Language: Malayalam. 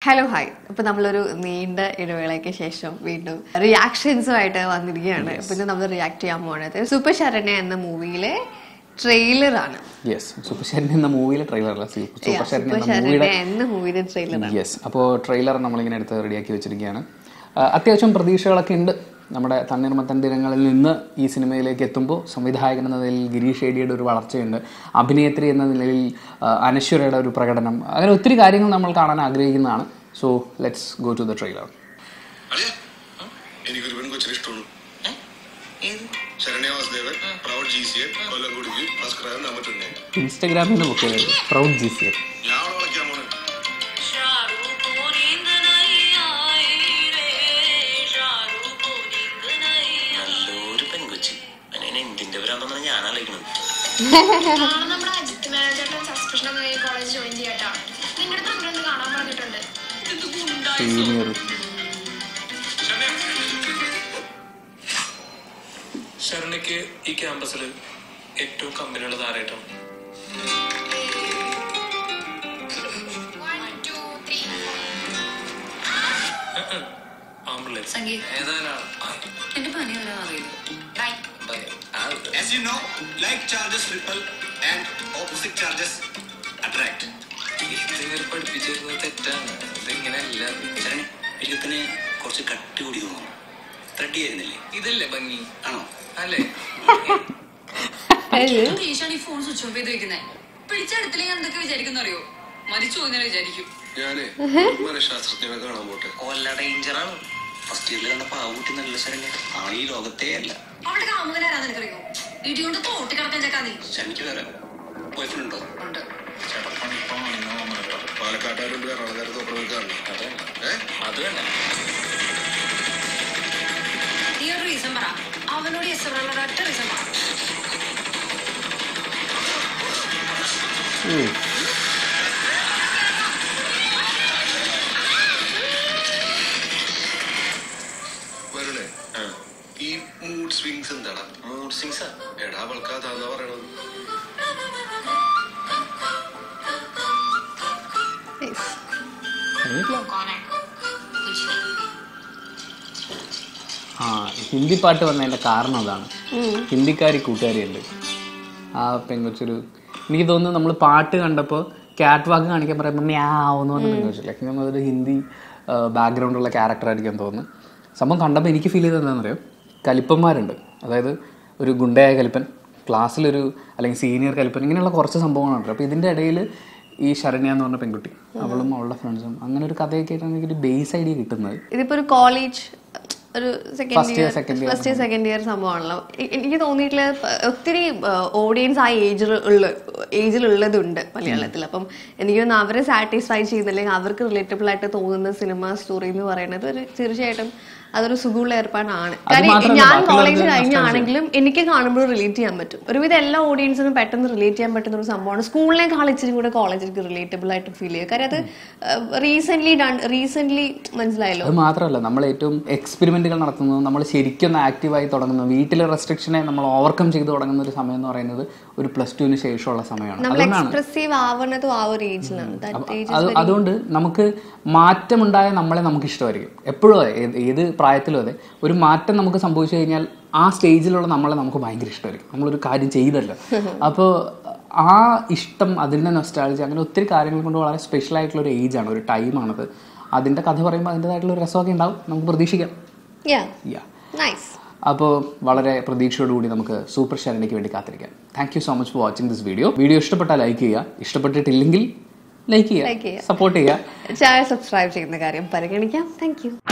ഹലോ ഹായ് അപ്പൊ നമ്മളൊരു നീണ്ട ഇടവേളയ്ക്ക് ശേഷം വീണ്ടും റിയാക്ഷൻസുമായിട്ട് വന്നിരിക്കുകയാണ് അപ്പൊ ഇന്ന് നമ്മൾ റിയാക്ട് ചെയ്യാൻ പോകുന്നത് സൂപ്പർ ശരണ്യ എന്ന മൂവിയിലെ ട്രെയിലർ ആണ് യെസ് സൂപ്പർ ശരണ്യ എന്ന മൂവിയിലെ ട്രെയിലറല്ല സൂപ്പർ ശരണ്യ സൂപ്പർ എന്ന ശരണ്യ മൂവിയുടെ എന്ന മൂവിയുടെ ട്രെയിലർ യെസ് അപ്പോൾ ട്രെയിലർ നമ്മളിങ്ങനെ എടുത്ത് റെഡിയാക്കി വെച്ചിരിക്കുകയാണ് ആ, അത്യാവശ്യം പ്രതീക്ഷകളൊക്കെ ഉണ്ട് നമ്മുടെ തണ്ണീർമത്തൻ ദിനങ്ങളിൽ നിന്ന് ഈ സിനിമയിലേക്ക് എത്തുമ്പോൾ സംവിധായകൻ എന്ന നിലയിൽ ഗിരീഷ് ഏടിയുടെ ഒരു വളർച്ചയുണ്ട് അഭിനേത്രി എന്ന നിലയിൽ ആ, അനശ്വരയുടെ ഒരു പ്രകടനം അങ്ങനെ ഒത്തിരി കാര്യങ്ങൾ നമ്മൾ കാണാൻ ആഗ്രഹിക്കുന്നതാണ് so let's go to the trailer അളിയ എനിക്കൊരു പെൺകൊച്ചിന് ഇഷ്ടമാണ് Saranya Vasudevan proud G C A കൊല്ലംകുടിക്ക് ഭാസ്കരാജൻ നമ്മറ്റുണ്ടേ ഇൻസ്റ്റഗ്രാമിൽ നിന്ന് ബുക്ക് ചെയ്തത് പ്രൗഡ് ജി സി ഞാൻ അവളെ വിളിക്കാൻ പോണേ शारू को नींद नहीं आई रे शारू को नींद नहीं നല്ലൊരു പെൺകൊച്ചി അതിനെ എന്തിന്റെ ഭ്രാന്തെന്നാണ് ഞാൻ ആലോചിക്കുന്നത് നാളെ നമ്മുടെ അജിത് മാനേജേട്ടൻ സസ്പെൻഷൻ കോളേജ് ജോയിൻ ചെയ്യട്ടാ നിങ്ങളുടെ തമ്മിലൊന്ന് കാണാൻ പറഞ്ഞിട്ടുണ്ട് സീനിയർ ശരണ്യക്ക് ഈ ക്യാമ്പസിൽ ഏറ്റവും കമ്പനിയുള്ളത് ആരായിട്ടാണ് വൺ ടു ത്രീ ആമ്പിള്ളേർ സംഗീത എന്റെ പനി വരാൻ അറിയില്ല bye As you know, like charges repel and opposite charges attract. ഇതിങ്ങനെ പഠിപ്പിച്ചിരുന്നത് തെറ്റാണ് ഇതിങ്ങനെയല്ല ശരണി എഴുത്തിന് കുറച്ച് കട്ടി കൂടി തോന്നുന്നു ത്രെഡ് ആയിരുന്നില്ലേ ഇതല്ലേ ഭംഗി ആണോ അല്ലേ ദേഷ്യാണ് ഈ ഫോൺ സ്വിച്ച് ഓഫ് ചെയ്ത് വെക്കുന്നത് പിടിച്ചെടുത്തില്ലെങ്കിൽ എന്തൊക്കെ വിചാരിക്കുന്ന അറിയോ മരിച്ചു പോകുന്ന വിചാരിക്കും ഞാനേ മനഃശാസ്ത്രജ്ഞനെ കാണാൻ പോട്ടെ കൊല്ല ഡേഞ്ചറാണ് ഫസ്റ്റ് ഇയറിൽ കണ്ട പാവൂട്ടി നല്ല ശരണ്യ ആണ് ഈ ലോകത്തേ അല്ല അവളുടെ കാമുകനാരാന്ന് എനിക്കറിയോ ഇടി കൊണ്ട് തോട്ടി കിടക്കാൻ ചക്കാ നീ ശരണിക്ക് വേറെ ബോയ് ഫ്രണ്ട് ഉണ്ടോ ഉണ്ട് പാലക്കാട്ടുകാരുണ്ട് എറണാകുളക്കാർ തോപ്പറക്കാരുണ്ട് ഏ അത് തന്നെ നീ ഒരു റീസൺ പറ അവനോട് എസ് പറയാനുള്ള ഒറ്റ റീസൺ പറ വരണേ ഈ മൂഡ് സ്വിങ്സ് എന്താടാ മൂഡ് സിങ്സാ എടാ അവൾക്ക് അതാന്നാ പറയണത് ആ ഹിന്ദി പാട്ട് വന്നതിൻ്റെ കാരണം അതാണ് ഹിന്ദിക്കാരി കൂട്ടുകാരിയുണ്ട് ആ പെങ്കൊച്ചൊരു എനിക്ക് തോന്നുന്നു നമ്മൾ പാട്ട് കണ്ടപ്പോൾ ക്യാറ്റ് വാക്ക് കാണിക്കാൻ പറയുമ്പോൾ മ്യാവെന്ന് പറഞ്ഞ പെങ്കൊച്ചില്ല എനിക്ക് അതൊരു ഹിന്ദി ബാക്ക്ഗ്രൗണ്ടുള്ള ക്യാരക്ടർ ആയിരിക്കും തോന്നുന്നു സംഭവം കണ്ടപ്പോൾ എനിക്ക് ഫീൽ ചെയ്തത് എന്താണെന്നറിയോ കലിപ്പന്മാരുണ്ട് അതായത് ഒരു ഗുണ്ടയായ കലിപ്പൻ ക്ലാസ്സിലൊരു അല്ലെങ്കിൽ സീനിയർ കലിപ്പൻ ഇങ്ങനെയുള്ള കുറച്ച് സംഭവങ്ങളുണ്ട് അപ്പോൾ ഇതിൻ്റെ ഇടയിൽ ഈ ശരണ്യ എന്ന് പറഞ്ഞ പെൺകുട്ടി അവളും അവളുടെ ഫ്രണ്ട്സും അങ്ങനെ ഒരു കഥയൊക്കെ ആയിട്ടാണ് എനിക്കൊരു ബേസ് ഐഡിയ കിട്ടുന്നത് ഇതിപ്പോ ഒരു കോളേജ് ഒരു second First year, year second year. First year second year സംഭവമാണല്ലോ എ- എനിക്ക് തോന്നിയിട്ടുള്ള ഒത്തിരി ഓഡിയൻസ് ആ ഏജിൽ ഉള്ള ഏജിലുള്ളതുണ്ട് മലയാളത്തിൽ അപ്പം എനിക്ക് തോന്നുന്നു അവരെ സാറ്റിസ്ഫൈ ചെയ്യുന്നില്ലെങ്കിൽ അവർക്ക് റിലേറ്റബിൾ ആയിട്ട് തോന്നുന്ന സിനിമ സ്റ്റോറി എന്ന് പറയുന്നത് ഒരു തീർച്ചയായിട്ടും അതൊരു സുഖമുള്ള ഏർപ്പാടാണ് കാര്യം മാത്രമല്ല, ഞാൻ ബാക്കിയുള്ളവർക്ക് കോളേജ് നഷ്ടം കഴിഞ്ഞാണെങ്കിലും എനിക്ക് കാണുമ്പോൾ റിലേറ്റ് ചെയ്യാൻ പറ്റും ഒരുവിധം എല്ലാ ഓഡിയൻസിനും പെട്ടെന്ന് റിലേറ്റ് ചെയ്യാൻ പറ്റുന്ന ഒരു സംഭവമാണ് സ്കൂളിനേക്കാൾ ഇച്ചിരി കൂടെ കോളേജിലേക്ക് റിലേറ്റബിൾ ആയിട്ട് ഫീൽ ചെയ്യുക കാര്യം അത് റീസെന്റ് റീസെന്റ് മനസ്സിലായല്ലോ അത് മാത്രമല്ല നമ്മൾ ഏറ്റവും എക്സ്പെരിമെന്റുകൾ നടത്തുന്നത് നമ്മൾ ശരിക്കും ഒന്ന് ആക്റ്റീവായി തുടങ്ങുന്നത് വീട്ടിലെ റെസ്ട്രിക്ഷനെ നമ്മൾ ഓവർകം ചെയ്ത് തുടങ്ങുന്ന ഒരു സമയം എന്ന് പറയുന്നത് ഒരു പ്ലസ് ടുവിന് ശേഷമുള്ള സമയമാണ് നമ്മൾ അതുകൊണ്ടാണ് എക്സ്പ്രസീവ് ആവുന്നതും ആ ഒരു ഏജിലാണ് അപ്പൊ അത് അതുകൊണ്ട് നമുക്ക് മാറ്റമുണ്ടായ നമ്മളെ നമുക്ക് ഇഷ്ടമായിരിക്കും എപ്പോഴും അതെ ഏത് ഏത് പ്രായത്തിലും അതെ ഒരു മാറ്റം നമുക്ക് സംഭവിച്ചു കഴിഞ്ഞാൽ ആ സ്റ്റേജിലുള്ള നമ്മളെ നമുക്ക് ഭയങ്കര ഇഷ്ടമായിരിക്കും നമ്മളൊരു കാര്യം ചെയ്തല്ലോ അപ്പോൾ ആ ഇഷ്ടം അതിൻ്റെ നൊസ്റ്റാളജി അങ്ങനെ ഒത്തിരി കാര്യങ്ങൾ കൊണ്ട് വളരെ സ്പെഷ്യൽ ആയിട്ടുള്ള ഒരു ഏജാണ് ഒരു ടൈമാണത് അതിൻ്റെ കഥ പറയുമ്പോൾ അതിൻ്റെതായിട്ടുള്ള ഒരു രസമൊക്കെ ഉണ്ടാവും നമുക്ക് പ്രതീക്ഷിക്കാം യാ നൈസ് അപ്പോൾ വളരെ പ്രതീക്ഷയോടുകൂടി നമുക്ക് സൂപ്പർ ശരണിക്ക് വേണ്ടി കാത്തിരിക്കാം thank you so much for watching this video video ഇഷ്ടപ്പെട്ടാൽ ലൈക്ക് ചെയ്യുക ഇഷ്ടപ്പെട്ടിട്ടില്ലെങ്കിൽ ലൈക്ക് Like ചെയ്യുക ചെയ്യുക. സപ്പോർട്ട് ചെയ്യുക ചാനൽ സബ്സ്ക്രൈബ് ചെയ്യുന്ന കാര്യം പരിഗണിക്കാം താങ്ക് യു